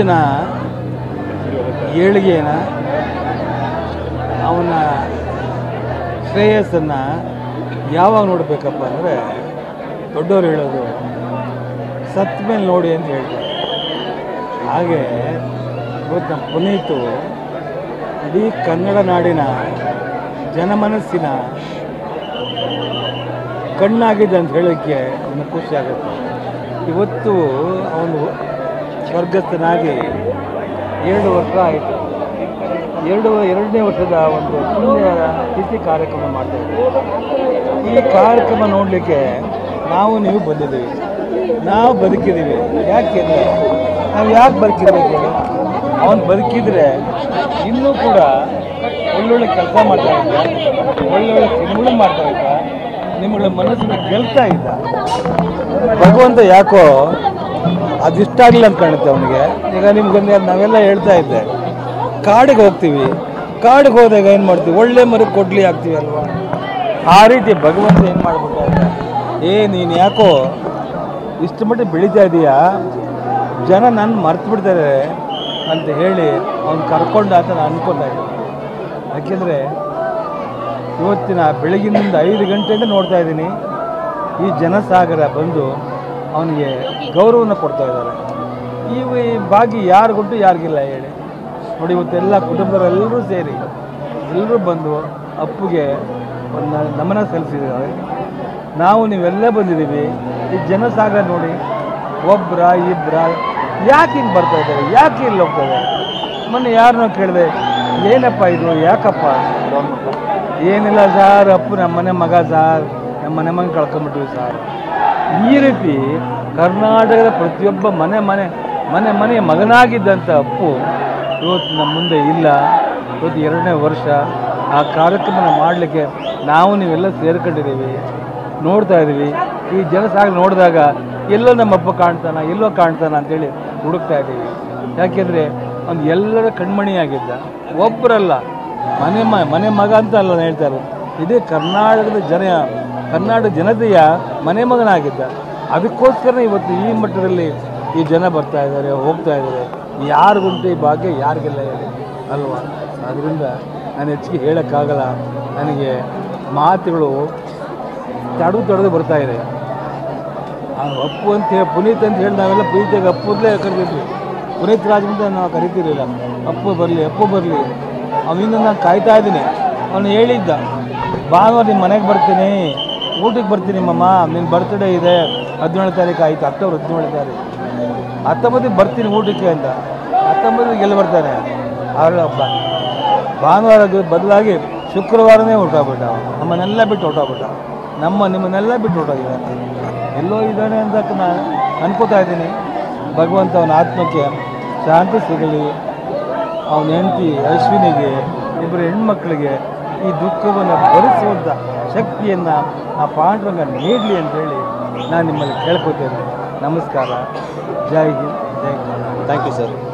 ಇವತ್ತಿನ ಏಳಿಗೆನ ಅವನ ಶ್ರೇಯಸ್ಸನ್ನು ಯಾವಾಗ ನೋಡಬೇಕಪ್ಪ ಅಂದರೆ ದೊಡ್ಡವರು ಹೇಳೋದು ಸತ್ತ ಮೇಲೆ ನೋಡಿ ಅಂತ ಹೇಳ್ತಾರೆ ಹಾಗೆ ಇವತ್ತು ನಮ್ಮ ಪುನೀತು ಇಡೀ ಕನ್ನಡ ನಾಡಿನ ಜನಮನಸ್ಸಿನ ಕಣ್ಣಾಗಿದೆ ಅಂತ ಹೇಳೋಕ್ಕೆ ನನಗೆ ಖುಷಿ ಆಗುತ್ತೆ ಇವತ್ತು ಅವನು ಸ್ವರ್ಗಸ್ಥನಾಗಿ ಎರಡು ವರ್ಷ ಆಯಿತು ಎರಡು ಎರಡನೇ ವರ್ಷದ ಒಂದು ಪುಣ್ಯ ತಿಥಿ ಕಾರ್ಯಕ್ರಮ ಮಾಡ್ತಾ ಇದ್ದೀವಿ ಈ ಕಾರ್ಯಕ್ರಮ ನೋಡಲಿಕ್ಕೆ ನಾವು ನೀವು ಬಂದಿದ್ದೀವಿ ನಾವು ಬದುಕಿದ್ದೀವಿ ಯಾಕೆಂದರೆ ನಾವು ಯಾಕೆ ಬದುಕಿರ್ಬೇಕು ಹೇಳಿ ಅವನು ಬದುಕಿದ್ರೆ ಇನ್ನೂ ಕೂಡ ಒಳ್ಳೊಳ್ಳೆ ಕೆಲಸ ಮಾಡ್ತಾ ಇದ್ದ ಒಳ್ಳೊಳ್ಳೆ ಸಿನಿಮಗಳು ಮಾಡ್ತಾ ಇದ್ದ ನಿಮ್ಮಗಳ ಮನಸ್ಸನ್ನು ಗೆಲ್ತಾ ಇದ್ದ ಭಗವಂತ ಯಾಕೋ ಅದಿಷ್ಟ ಆಗಲಿಲ್ಲ ಅಂತ ಕಾಣುತ್ತೆ ಅವನಿಗೆ ಈಗ ನಿಮ್ಗೊಂದು ನಾವೆಲ್ಲ ಹೇಳ್ತಾ ಇದ್ದೆ ಕಾಡಿಗೆ ಹೋಗ್ತೀವಿ ಕಾಡಿಗೆ ಹೋದಾಗ ಏನು ಮಾಡ್ತೀವಿ ಒಳ್ಳೆ ಮರ ಕೊಡ್ಲಿ ಆಗ್ತೀವಿ ಅಲ್ವಾ ಆ ರೀತಿ ಭಗವಂತ ಏನು ಮಾಡ್ಬಿಟ್ಟ ಅಂದ್ರೆ, ಏ ನೀನು ಯಾಕೋ ಇಷ್ಟು ಮಟ್ಟಿಗೆ ಬೆಳೀತಾ ಇದೀಯಾ ಜನ ನನ್ನ ಮರ್ತು ಬಿಡ್ತಾರೆ ಅಂತ ಹೇಳಿ ಅವ್ನು ಕರ್ಕೊಂಡು ಆತ ನಾನು ಅನ್ಕೊತಾ ಇದ್ದೆ ಯಾಕೆಂದರೆ ಇವತ್ತಿನ ಬೆಳಗಿನಿಂದ ಐದು ಗಂಟೆಯಿಂದ ನೋಡ್ತಾ ಇದ್ದೀನಿ ಈ ಜನಸಾಗರ ಬಂದು ಅವನಿಗೆ ಗೌರವನ ಕೊಡ್ತಾ ಇದ್ದಾರೆ ಈ ಈ ಭಾಗಿ ಯಾರಿಗುಂಟು ಯಾರಿಗಿಲ್ಲ ಹೇಳಿ ನೋಡಿ ಇವತ್ತೆಲ್ಲ ಕುಟುಂಬದವರೆಲ್ಲರೂ ಸೇರಿ ಎಲ್ಲರೂ ಬಂದು ಅಪ್ಪುಗೆ ಒಂದು ನಮನ ಸಲ್ಲಿಸಿದ್ದಾರೆ ನಾವು ನೀವೆಲ್ಲ ಬಂದಿದ್ದೀವಿ ಈ ಜನಸಾಗರ ನೋಡಿ ಒಬ್ಬರ ಇಬ್ಬರ ಯಾಕೆ ಹಿಂಗೆ ಬರ್ತಾ ಇದ್ದಾರೆ ಯಾಕೆ ಇಲ್ಲಿ ಹೋಗ್ತಾ ಇದ್ದಾರೆ ಮೊನ್ನೆ ಯಾರನ್ನೋ ಕೇಳಿದೆ ಏನಪ್ಪ ಇದು ಯಾಕಪ್ಪ ಏನಿಲ್ಲ ಸಾರ್ ಅಪ್ಪು ನಮ್ಮ ಮನೆ ಮಗ ಸಾರ್ ನಮ್ಮ ಮನೆ ಮಗ ಕಳ್ಕೊಂಬಿಟ್ವಿ ಸಾರ್ ಈ ರೀತಿ ಕರ್ನಾಟಕದ ಪ್ರತಿಯೊಬ್ಬ ಮನೆ ಮನೆ ಮನೆ ಮನೆಯ ಮಗನಾಗಿದ್ದಂಥ ಅಪ್ಪು ಇವತ್ತು ನಮ್ಮ ಮುಂದೆ ಇಲ್ಲ ಇವತ್ತು ಎರಡನೇ ವರ್ಷ ಆ ಕಾರ್ಯಕ್ರಮನ ಮಾಡಲಿಕ್ಕೆ ನಾವು ನೀವೆಲ್ಲ ಸೇರ್ಕೊಂಡಿದ್ದೀವಿ ನೋಡ್ತಾ ಇದ್ದೀವಿ ಈ ಜನಸಾಗರ ನೋಡಿದಾಗ ಎಲ್ಲೋ ನಮ್ಮ ಅಪ್ಪ ಕಾಣ್ತಾನ ಎಲ್ಲೋ ಕಾಣ್ತಾನ ಅಂತೇಳಿ ಹುಡುಕ್ತಾ ಇದ್ದೀವಿ ಯಾಕೆಂದರೆ ಅವ್ನು ಎಲ್ಲರ ಕಣ್ಮಣಿಯಾಗಿದ್ದ ಒಬ್ಬರಲ್ಲ ಮನೆ ಮ ಮನೆ ಮಗ ಅಂತ ಅಲ್ಲ ನಾನು ಹೇಳ್ತಾ ಇರೋದು ಇಡೀ ಕರ್ನಾಟಕದ ಜನ ಕರ್ನಾಟಕ ಜನತೆಯ ಮನೆ ಮಗನಾಗಿದ್ದ ಅದಕ್ಕೋಸ್ಕರ ಇವತ್ತು ಈ ಮಟ್ಟದಲ್ಲಿ ಈ ಜನ ಬರ್ತಾ ಇದ್ದಾರೆ ಹೋಗ್ತಾ ಇದ್ದಾರೆ ಯಾರಿಗುಂಟು ಈ ಭಾಗ್ಯ ಯಾರಿಗೆಲ್ಲ ಹೇಳಿ ಅಲ್ವಾ ಅದರಿಂದ ನಾನು ಹೆಚ್ಚಿಗೆ ಹೇಳೋಕ್ಕಾಗಲ್ಲ ನನಗೆ ಮಾತುಗಳು ತಡೆದು ತಡೆದು ಬರ್ತಾ ಇದೆ ಆ ಅಪ್ಪು ಅಂತ ಹೇಳಿ ಪುನೀತ್ ಅಂತ ಹೇಳಿ ನಾವೆಲ್ಲ ಪ್ರೀತಿಯಾಗಿ ಅಪ್ಪು ಅಂತಲೇ ಕರಿತಿದ್ವಿ ಪುನೀತ್ ರಾಜ್ ಅಂತ ನಾವು ಕರಿತಿರಲಿಲ್ಲ ಅಪ್ಪು ಬರಲಿ ಅಪ್ಪು ಬರಲಿ ಅವನಿಂದ ನಾನು ಕಾಯ್ತಾ ಇದ್ದೀನಿ ಅವನು ಹೇಳಿದ್ದ ಭಾನುವಾರ ನಿಮ್ಮ ಮನೆಗೆ ಬರ್ತೀನಿ ಊಟಕ್ಕೆ ಬರ್ತೀನಿ ಮಮ್ಮ ನಿನ್ನ ಬರ್ತ್ಡೇ ಇದೆ ಹದಿನೇಳು ತಾರೀಕು ಆಯಿತು ಅಕ್ಟೋಬರ್ ಹದಿನೇಳು ತಾರೀಕು ಹತ್ತೊಂಬತ್ತಿಗೆ ಬರ್ತೀನಿ ಊಟಕ್ಕೆ ಅಂತ ಹತ್ತೊಂಬತ್ತಿಗೆ ಎಲ್ಲಿ ಬರ್ತಾನೆ ಆರು ಹಬ್ಬ ಭಾನುವಾರದ ಬದಲಾಗಿ ಶುಕ್ರವಾರನೇ ಹೊರಟೋಗ್ಬಿಟ್ಟ ಅವನು ನಮ್ಮನ್ನೆಲ್ಲ ಬಿಟ್ಟು ಹೊರಟೋಗ್ಬಿಟ್ಟ ನಮ್ಮ ನಿಮ್ಮನ್ನೆಲ್ಲ ಬಿಟ್ಟು ಹೊರಟೋಗಿದ್ದಾನೆ ಎಲ್ಲೋ ಇದ್ದಾನೆ ಅಂತ ನಾನು ಅನ್ಕೋತಾ ಇದ್ದೀನಿ ಭಗವಂತ ಅವನ ಆತ್ಮಕ್ಕೆ ಶಾಂತಿ ಸಿಗಲಿ ಅವನ ಹೆಂಡತಿ ಅಶ್ವಿನಿಗೆ ಇಬ್ಬರು ಹೆಣ್ಮಕ್ಳಿಗೆ ಈ ದುಃಖವನ್ನು ಭರಿಸುವಂಥ ಶಕ್ತಿಯನ್ನು ಆ ಪಾಂಡುರಂಗ ನೀಡಲಿ ಅಂತೇಳಿ ನಾನು ನಿಮ್ಮಲ್ಲಿ ಕೇಳ್ಕೊತೇನೆ ನಮಸ್ಕಾರ Jai Hind Jai Karnataka thank you sir